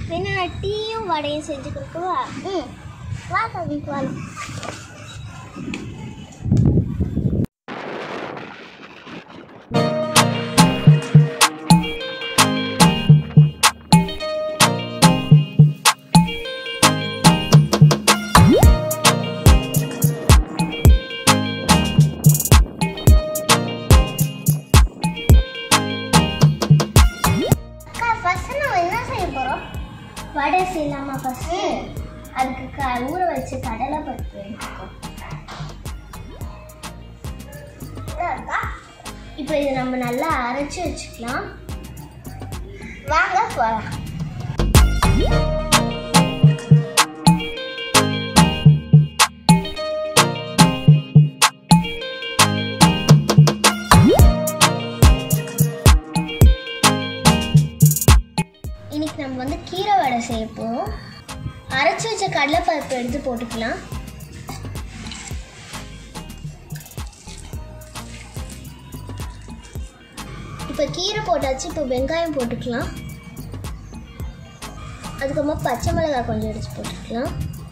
வேணா நான் டீயும் வடையும் செஞ்சு கொடுக்கவா ம் வா கவி வா அக்கா ஃபர்ஸ்ட் நம்ம என்ன செய்ய போறோம் வடை செய்யலாமா ஃபர்ஸ்ட் அதுக்கு க ஊற வச்சு கடலை பருப்பு எடுத்துக்கோ இப்போ இதை நம்ம நல்லா அரைச்சி வச்சுக்கலாம் வாங்க போகலாம் இன்னைக்கு நம்ம வந்து கீரை வடை செய்ய போகிறோம் அரைச்சி வச்ச கடலைப்பருப்பு எடுத்து போட்டுக்கலாம் இப்போ கீரை போட்டாச்சு இப்போ வெங்காயம் போட்டுக்கலாம் அதுக்கப்புறமா பச்சை மிளகாய் கொஞ்சம் எடுத்து போட்டுக்கலாம்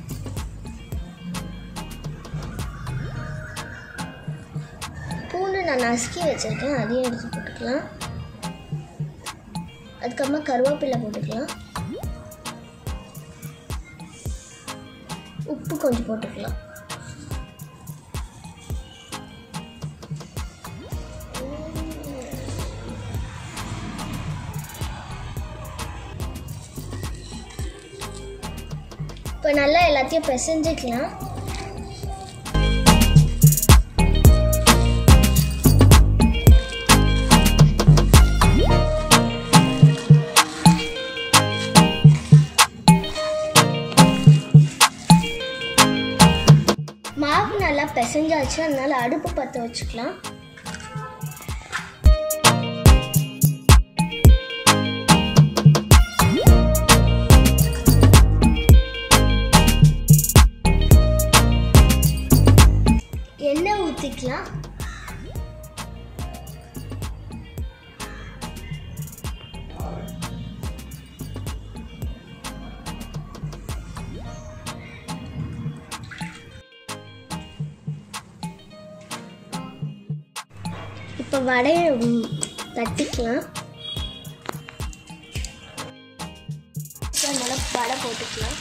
பூண்டு நான் நசுக்கி வச்சுருக்கேன் அதையும் எடுத்து போட்டுக்கலாம் அதுக்கப்புறமா கருவேப்பிலை போட்டுக்கலாம் உப்பு கொஞ்சம் போட்டுக்கலாம் இப்போ நல்லா எல்லாத்தையும் பிசைஞ்சுக்கலாம் மாவு நல்லா பிசைஞ்சாச்சு அதனால அடுப்பு பற்ற வச்சுக்கலாம் எண்ணெய் ஊற்றிக்கலாம் இப்போ வடையை ம், தட்டிக்கலாம் இப்போ நல்லா வடை போட்டுக்கலாம்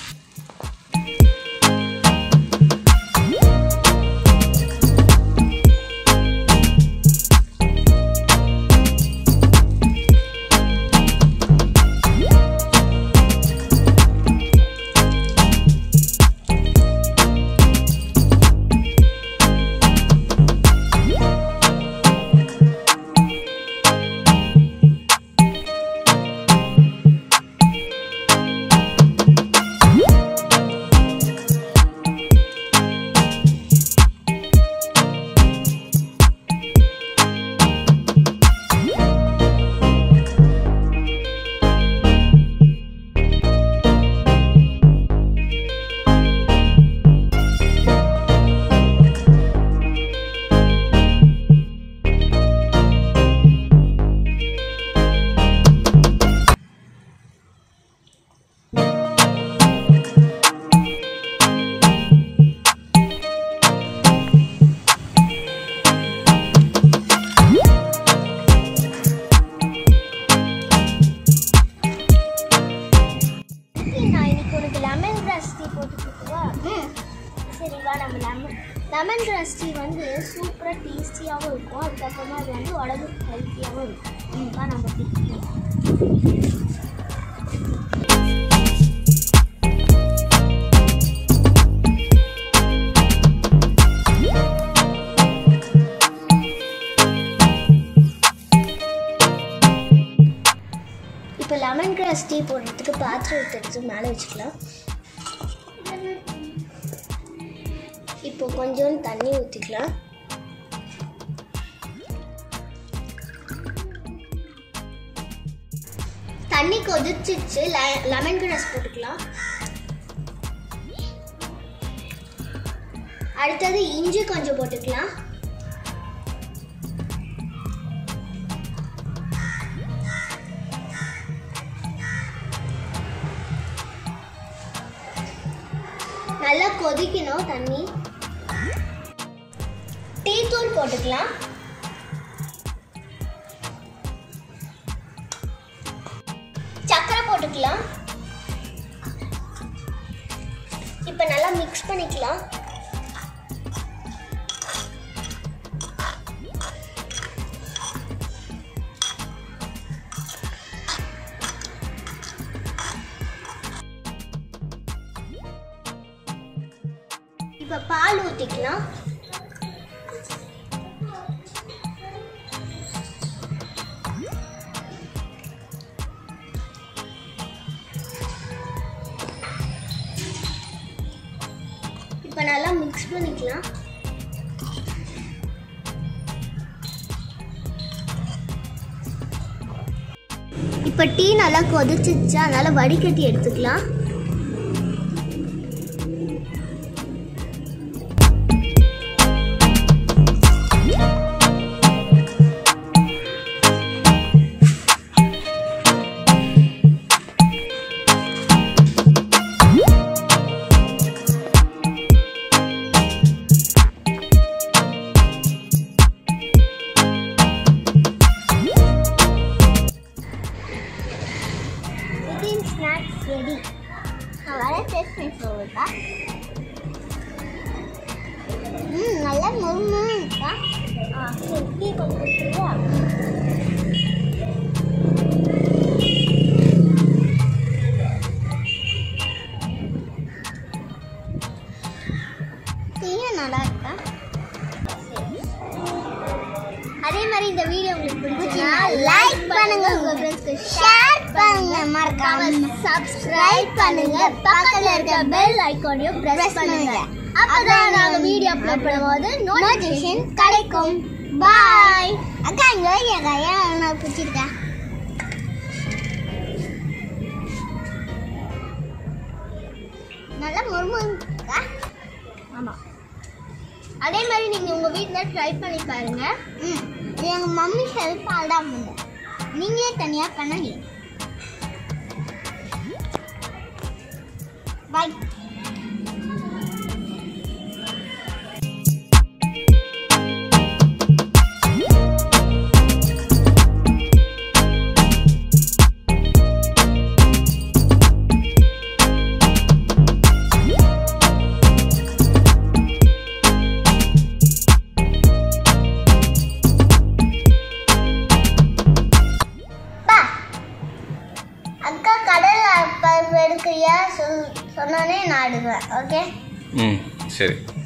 நான் இன்னைக்கு உனக்கு லெமன் கிராஸ் டீ போட்டு கொடுக்கவா சரி வா நம்ம லெமன் லெமன் கிராஸ் டீ வந்து சூப்பராக டேஸ்டியாகவும் இருக்கும் அதுக்கப்புறமா அது வந்து உடம்புக்கு ஹெல்த்தியாகவும் இருக்கும் வா நம்ம குடிக்கலாம் இப்போ லெமன் கிராஸ் டீ போடுறதுக்கு பாத்திரத்தை எடுத்து மேலே வச்சுக்கலாம் இப்போ கொஞ்சோண்டு தண்ணி ஊற்றிக்கலாம் தண்ணி கொதிச்சிச்சு லெமன் கிராஸ் போட்டுக்கலாம் அடுத்தது இஞ்சி கொஞ்சம் போட்டுக்கலாம் நல்லா கொதிக்கணும் தண்ணி டீ தூள் போட்டுக்கலாம் சக்கரை போட்டுக்கலாம் இப்போ நல்லா மிக்ஸ் பண்ணிக்கலாம் இப்போ பால் ஊற்றிக்கலாம் இப்போ நல்லா மிக்ஸ் பண்ணிக்கலாம் இப்போ டீ நல்லா கொதிச்சிச்சு அதனால வடிகட்டி எடுத்துக்கலாம் வித்தின் ஸ்நாக்ஸ் ரெடி நான் வர டேஸ்ட் பண்ணி சொல்லுப்பா ம் நல்லா முறுமுறு இருக்கா ஆ சரி டீ கொஞ்சம் கொடுத்துருவியா டீயும் நல்லா இருக்கா அதே மாதிரி இந்த வீடியோ உங்களுக்கு பிடிச்சிருந்தா லைக் பண்ணுங்க உங்க ஃப்ரெண்ட்ஸ்க்கு ஷேர் பண்ணுங்க மறக்காம சப்ஸ்கிரைப் பண்ணுங்க பக்கத்துல இருக்க பெல் ஐகானையும் பிரஸ் பண்ணுங்க அப்பதான் நாங்க வீடியோ அப்லோட் பண்ணும்போது நோட்டிஃபிகேஷன் கிடைக்கும் பாய் அக்கா இங்க வைங்க ஏன் நான் பிடிச்சிருக்கேன் நல்லா முறுமுறுக்கா ஆமாம் அதே மாதிரி நீங்க உங்க வீட்ல ட்ரை பண்ணி பாருங்க ம் எங்க மம்மி ஹெல்ப்பால் தான் பண்ணேன் நீங்களே தனியா பண்ணி பாய் பா அக்கா கடல் பருப்பு எடுக்கிறியா சொல் சொன்னோன்னே நான் எடுக்குவேன் ஓகே ம் சரி